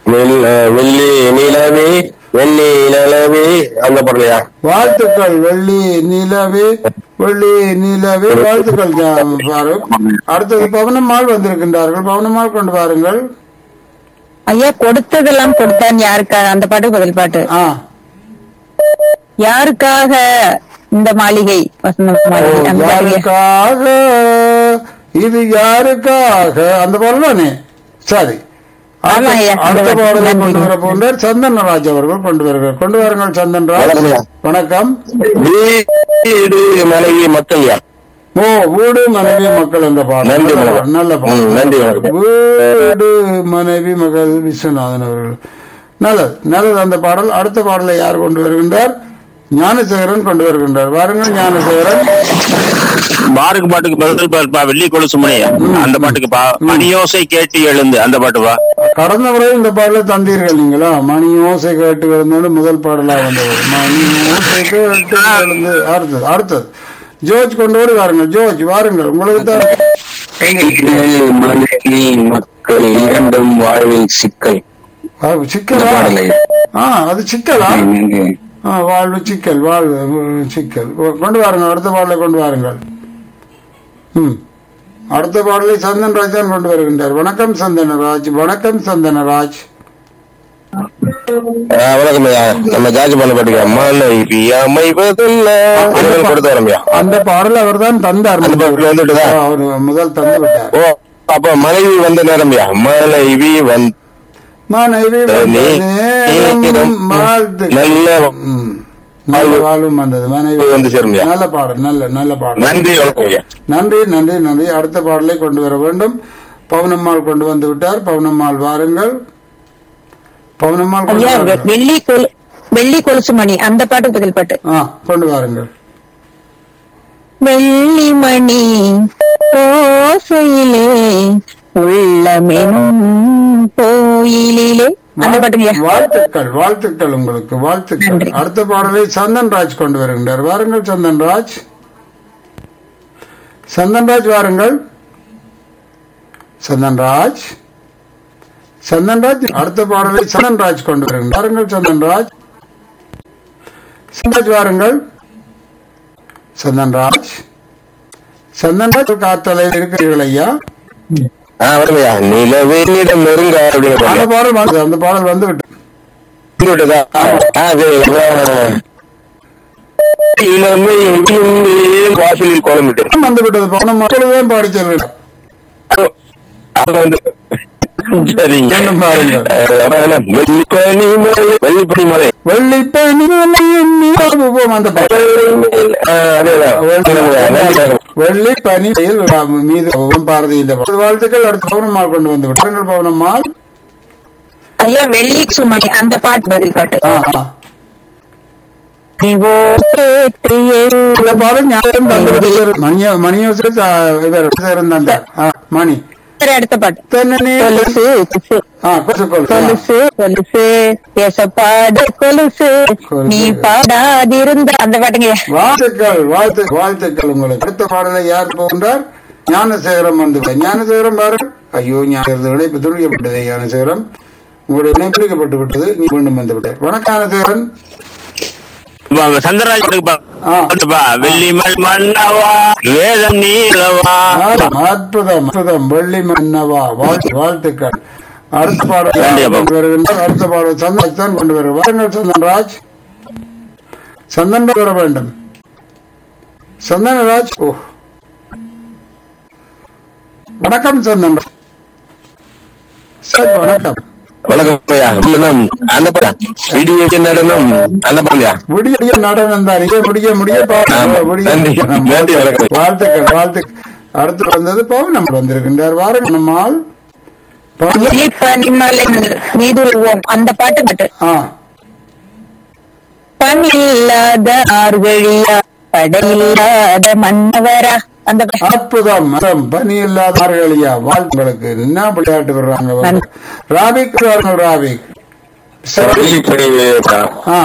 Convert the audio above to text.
வெள்- அஹ், வெள்ளி நிலவே வெள்ளி நிலவே அந்த பாடலையா வாழ்த்துக்கள் வெள்ளி நிலவே வெள்ளி நிலவே வாழ்த்துக்கள் ஜா- ஃபாரூக் அடுத்தது பவனம்மாள் வந்திருக்கின்றார்கள் பவனம்மாள் கொண்டு வாருங்கள் ஐயா கொடுத்ததெல்லாம் கொடுத்தான் யாருக்காக அந்த பாட்டு பதில் பாட்டு ஆ யாருக்காக இந்த மாளிகை வசந்த மாளிகை அந்த பாட்டு யாருக்காக இது யாருக்காக அந்த பாடல் தானே சரி ஆமா ஐயா. அடுத்த பாடலை நன்றி. கொண்டு வர போன்றார் சந்தன்ராஜ் அவர்கள் கொண்டு வருகிறார் கொண்டு வாருங்கள் சந்தன்ராஜ் வணக்கம் ஐயா. வணக்கம் வீடு மனைவி மக்கள்யா ஓ வீடு மனைவி மக்கள் என்ற பாடல் நன்றி நல்ல வணக்கம். பாடல், நல்ல பாடல் ம், நன்றி வணக்கம். வீடு மனைவி மகள் விஸ்வநாதன் அவர்கள் நல்லது நல்லது அந்த பாடல் அடுத்த பாடலை யார் கொண்டு வருகின்றார் ஞானசேகரன் கொண்டு வருகின்றார் வாருங்கள் ஞானசேகரன் பாருக்கு பாட்டுக்கு பதில் பாருப்பா வெள்ளி கொலுசு மணி அந்த பாட்டுக்கு பா மணியோசை கேட்டு எழுந்து அந்த பாட்டுப்பா கடந்த முறை இந்த பாடலை தந்தீர்கள் நீங்களா மணி ஓசை கேட்டு எழுந்தோடு முதல் பாடலா வந்தது மணி ஓசை கேட்டு எழுந்து அடுத்தது அடுத்தது ஜோர்ஜ் கொண்டு ஓடி வாருங்கள் ஜோர்ஜ் வாருங்கள் உங்களுக்கு தான் மனைவி மக்கள் இரண்டும் வாழ்வில் சிக்கல் ஆ, சிக்கலா பாடலை ஆ அது சிக்கலா ஆ, வாழ்வு சிக்கல் வாழ்வு உம், சிக்கல் கொ- கொண்டு வாருங்கள் அடுத்த பாடலை கொண்டு வாருங்கள் ம் அடுத்த பாடலை சந்தன்ராஜ் தான் கொண்டு வருகின்றார் வணக்கம் சந்தனராஜ் வணக்கம் சந்தனராஜ் ஆ, வணக்கம் ஐயா நம்ம ஜார்ஜ் பண்ண பாட்டுக்கா மனைவி அமைவதில்ல இறைவன் கொடுத்து வரமையா அந்த பாடல் அவர் தான் தந்தார் அந்த பாட்டுல வந்துட்டுதா ஆ, அவர் முதல் தந்து விட்டார் ஓ அப்ப மனைவி வந்த நேரம்யா மனைவி வந்து மனைவி வந்த நேரம் வாழ்த்து நல்ல ம். நல்ல வாழ்வும் வந்தது மனைவி வந்து சேரும்யா நல்ல பாடல் நல்ல நல்ல பாடல் நன்றி வணக்கம் ஐயா நன்றி நன்றி நன்றி அடுத்த பாடலை கொண்டு வர வேண்டும் பவுனம்மாள் கொண்டு வந்து விட்டார் பவுனம்மாள் வாருங்கள் பவுனம்மாள் கொண்டு ஐயா வாருங்கள். வெள்ளி கொலு வெள்ளி கொலுசு மணி அந்த பாட்டு பதில் பாட்டு ஆ கொண்டு வாருங்கள் வெள்ளி மணி ஓசையிலே உள்ளமெனும் கோயிலிலே அந்த பாட்டுங்கய்யா வாழ்த்துக்கள் வாழ்த்துக்கள் உங்களுக்கு வாழ்த்துக்கள் நன்றி. அடுத்த பாடலை சந்தன்ராஜ் கொண்டு வருகின்றார் வாருங்கள் சந்தன்ராஜ் சந்தன்ராஜ் வாருங்கள் சந்தன்ராஜ் சந்தன்ராஜ் அடுத்த பாடலை சந்தன்ராஜ் கொண்டு வருகின்றார் வாருங்கள் சந்தன்ராஜ் சந்தன்ராஜ் வாருங்கள் சந்தன்ராஜ் சந்தன்ராஜ் காத்தலை இருக்கிறீர்கள் ஐயா ஆ வருமையா நிலவேனிடம் நெருங்க அப்படின்னு அந்த பாருங்க. பாடல் வந்து அந்த பாடல் வந்து விட்டு இது விட்டதா? ஆ, சரி. அப்புறம் இளமை விழுந்தே வாசலில் கோலமிட்டு வந்து விட்டது பணம் மக்களும் பாடி செல்வேன் அது வந்து சரிங்க மீண்டும் பாருங்கள். அஹ், அப்புறம் என்ன? வெள்ளிப்பனி மலை வெள்ளிப்பனி மலை வெள்ளி பனிமலையின் மீதும் அந்த பாடல். ஆ, அதேதான் நன்றி. வெள்ளி பனியில் மீது பாரதி இந்த பாடல். வாழ்த்துக்கள் அடுத்த பௌர்ணமால் கொண்டு வந்து விட்டார்கள் பௌர்ணமால் ஐயா வெள்ளி சுமணி அந்த பாட்டு பதில் பாட்டு ஆ, ஆ. நீவோ சேற்றியே இந்த பாடல் ஞாபகம் தந்து விட்டார். மணிய மணியோசை இவர் இருந்தாங்க ஆ, மணி சரி, அடுத்த பாட்டு தென்னனே கொலுசு கொலுசு ஆ கொசு கொலுசு ஆ. கொலுசு கொலுசு பேசப்பாடு கொலுசு நீ பாடாதிருந்த அந்த பாட்டுங்க வாழ்த்துக்கள் வாழ்த்து வாழ்த்துக்கள் உங்களுக்கு அடுத்த பாடலை யார் போகின்றார் ஞானசேகரம் வந்து ஞானசேகரம் பாருங்கள் ஐயோ ஞான இணைப்பு துணிக்கப்பட்டது ஞானசேகரம் உங்களுடைய இணைப்பு துணிக்கப்பட்டு விட்டது நீ மீண்டும் வந்து விட்டார் வணக்கம் ஞானசேகரன் வாங்க, சந்திரராஜ் பாட்டுக்கு ஆ. பாட்டுப்பா. வெள்ளிமல் மன்னவா வேதம் நீலவா அற்புதம் அற்புதம் அற்புதம் வெள்ளி மன்னவா வாழ்த்து வாழ்த்துக்கள் அடுத்த பாடல் நன்றி, யார் அப்பா. கொண்டு வருகின்றார் அடுத்த பாடல் சந்தன் தான் கொண்டு வருவார் வாருங்கள் சந்தன்ராஜ் சந்தன் வர வேண்டும் சந்தனராஜ் ஓ வணக்கம் சந்தன் சார் வணக்கம் வணக்கம் ஐயா இல்லைன்னா, அந்த படம் இடியடி நடனம் அந்த படம்யா முடிய நடனம் தான் இங்கே முடிய முடிய பாருங்க, ஆமா. முடிய நன்றி. நன்றி, வணக்கம். வாழ்த்துக்கள் வாழ்த்துக்கள் அடுத்து வந்தது பவுனம் வந்திருக்கின்றார் வாருங்கள் நம்மால் பவுனம் பனிமலை மீது உருவோம் அந்த பாட்டு பாட்டு ஆ பணியில்லாத ஆர்வழியா படையில்லாத மன்னவரா அந்த பாட்டு. அற்புதம் மரம் பனி இல்லாத மார்கழியா வாழ்த்துங்களுக்கு என்ன விளையாட்டு வர்றாங்க அவங்க. ராபிக் வாருங்கள், ராபிக் சரி. வெள்ளிப்பனி வேதா. ஆ